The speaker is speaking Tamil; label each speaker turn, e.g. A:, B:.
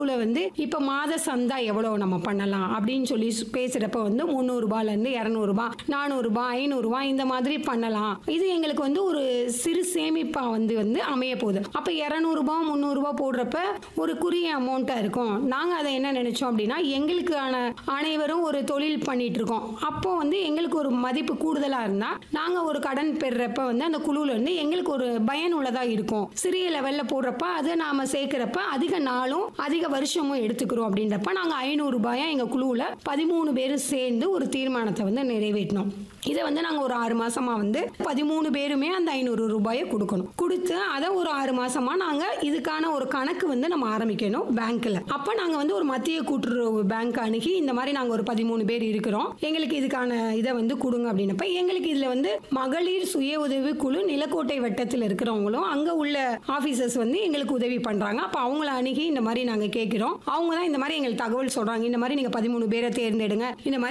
A: குழுல வந்து இப்ப மாத சந்தா எவ்வளவு நம்ம பண்ணலாம் அப்படின்னு சொல்லி சு- பேசுறப்ப வந்து முந்நூறு ரூபாயில இருந்து இருநூறு ரூபாய் நானூறு ரூபாய் ஐநூறு ரூபாய் இந்த மாதிரி பண்ணலாம் இது எங்களுக்கு வந்து ஒரு சிறு சேமிப்பா வந்து வந்து அமைய போகுது அப்ப இருநூறு ரூபாய் முந்நூறு ரூபாய் போடுறப்ப ஒரு குறிய அமௌண்ட்டா இருக்கும் நாங்க அதை என்ன நினைச்சோம் அப்படின்னா எங்களுக்கான அனைவரும் ஒரு தொழில் பண்ணிட்டு இருக்கோம் அப்போ வந்து எங்களுக்கு ஒரு மதிப்பு கூடுதலா இருந்தா நாங்க ஒரு கடன் பெறுறப்ப வந்து அந்த குழுல இருந்து எங்களுக்கு ஒரு பயனுள்ளதா இருக்கும் சிறிய லெவல்ல போடுறப்ப அதை நாம சேர்க்கிறப்ப அதிக நாளும் அதிக வருஷமும் எடுத்துக்கிறோம் அப்படின்றப்ப நாங்க ஐநூறு ரூபாயா எங்க குழுவுல பதிமூணு பேரும் சேர்ந்து ஒரு தீர்மானத்தை வந்து நிறைவேற்றினோம் இதை வந்து நாங்க ஒரு ஆறு மாசமா வந்து பதிமூணு பேருமே அந்த ஐநூறு ரூபாயை கொடுக்கணும் கொடுத்து அதை ஒரு ஆறு மாசமா நாங்க இதுக்கான ஒரு கணக்கு வந்து நம்ம ஆரம்பிக்கணும் பேங்க்ல அப்ப நாங்க வந்து ஒரு மத்திய கூட்டுறவு பேங்க் அணுகி இந்த மாதிரி நாங்க ஒரு பதிமூணு பேர் இருக்கிறோம் எங்களுக்கு இதுக்கான இதை வந்து கொடுங்க அப்படின்னப்ப எங்களுக்கு இதுல வந்து மகளிர் சுய உதவி குழு நிலக்கோட்டை வட்டத்தில் இருக்கிறவங்களும் அங்க உள்ள ஆபீசர்ஸ் வந்து எங்களுக்கு உதவி பண்றாங்க அப்ப அவங்கள அணுகி இந்த மாதிரி நாங்க கேட்கிறோம் அவங்க தான் இந்த மாதிரி எங்களுக்கு தகவல் சொல்றாங்க இந்த மாதிரி நீங்க பதிமூணு பேரை தேர்ந்தெடுங்க இந்த மாதிரி